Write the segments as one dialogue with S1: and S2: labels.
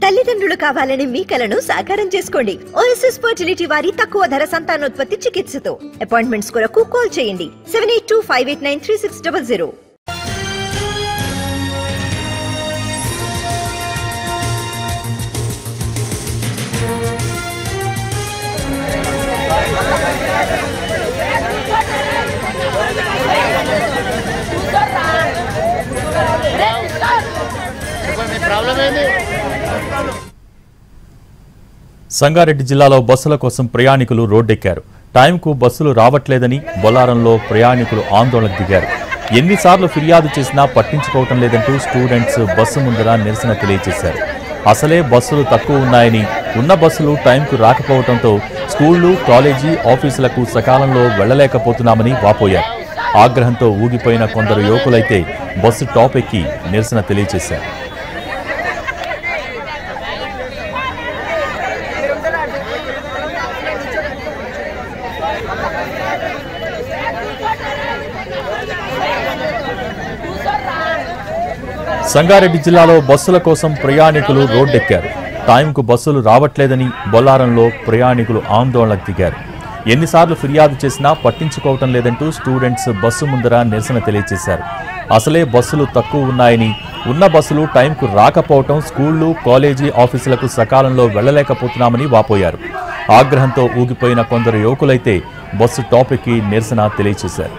S1: తల్లిదండ్రులు కావాలని మీ కలను సాకారం చేసుకోండి ఓఎస్ఎస్ ఫర్టిలిటీ వారి తక్కువ ధర సంతానోత్పత్తి చికిత్సతో అపాయింట్మెంట్స్ కొరకు కాల్ చేయండి seven eight two five eight nine three six double zero
S2: Sangareddy జిల్లాలో బస్సుల కోసం ప్రయాణికులు రోడ్డెక్కారు టైంకు బస్సులు రావట్లేదని బొల్లారంలో ప్రయాణికులు ఆందోళనకు దిగారు ఎన్నిసార్లు ఫిర్యాదు చేసినా పట్టించుకోవటం లేదంటూ స్టూడెంట్స్ బస్సు ముందర నిరసన తెలియజేశారు అసలే బస్సులు తక్కువ ఉన్నాయని ఉన్న బస్సులు టైంకు రాకపోవడంతో స్కూళ్లు కాలేజీ ఆఫీసులకు సకాలంలో వెళ్లలేకపోతున్నామని వాపోయారు ఆగ్రహంతో ఊగిపోయిన కొందరు యువకులైతే బస్సు టాప్ ఎక్కి నిరసన తెలియజేశారు సంగారెడ్డి జిల్లాలో బస్సుల కోసం ప్రయాణికులు రోడ్డెక్కారు టైంకు బస్సులు రావట్లేదని బొల్లారంలో ప్రయాణికులు ఆందోళనకు దిగారు ఎన్నిసార్లు ఫిర్యాదు చేసినా పట్టించుకోవటం లేదంటూ స్టూడెంట్స్ బస్సు ముందర నిరసన తెలియజేశారు అసలే బస్సులు తక్కువ ఉన్నాయని ఉన్న బస్సులు టైంకు రాకపోవటం స్కూళ్లు కాలేజీ ఆఫీసులకు సకాలంలో వెళ్లలేకపోతున్నామని వాపోయారు ఆగ్రహంతో ఊగిపోయిన కొందరు యువకులైతే బస్సు టాపిక్కి నిరసన తెలియజేశారు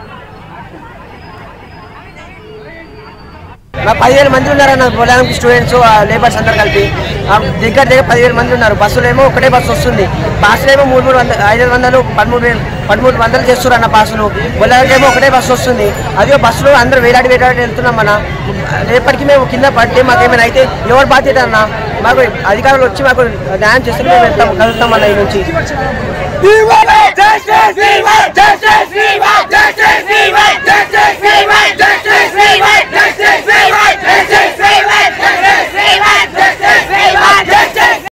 S3: మా పదివేల మంది ఉన్నారన్న పొలానికి స్టూడెంట్స్ లేబర్స్ అందరు కలిపి ఆ, దగ్గర దగ్గర పదివేల మంది ఉన్నారు బస్సులు ఏమో ఒకటే బస్సు వస్తుంది పాసులు ఏమో మూడు మూడు వందలు ఐదు వందలు పదమూడు వేలు పదమూడు వందలు చేస్తున్నారు అన్న పాసులు పొలానికి ఏమో ఒకటే బస్సు వస్తుంది అదే బస్సులో అందరూ వేలాడి వేలాడి వెళ్తున్నాం మన రేపటికి మేము కింద పడితే మాకు ఏమైనా అయితే ఎవరు బాధ్యత అన్న మాకు అధికారులు వచ్చి మాకు న్యాయం చేస్తే మేము వెళ్తాం కలుగుతాం అన్న ఈ నుంచి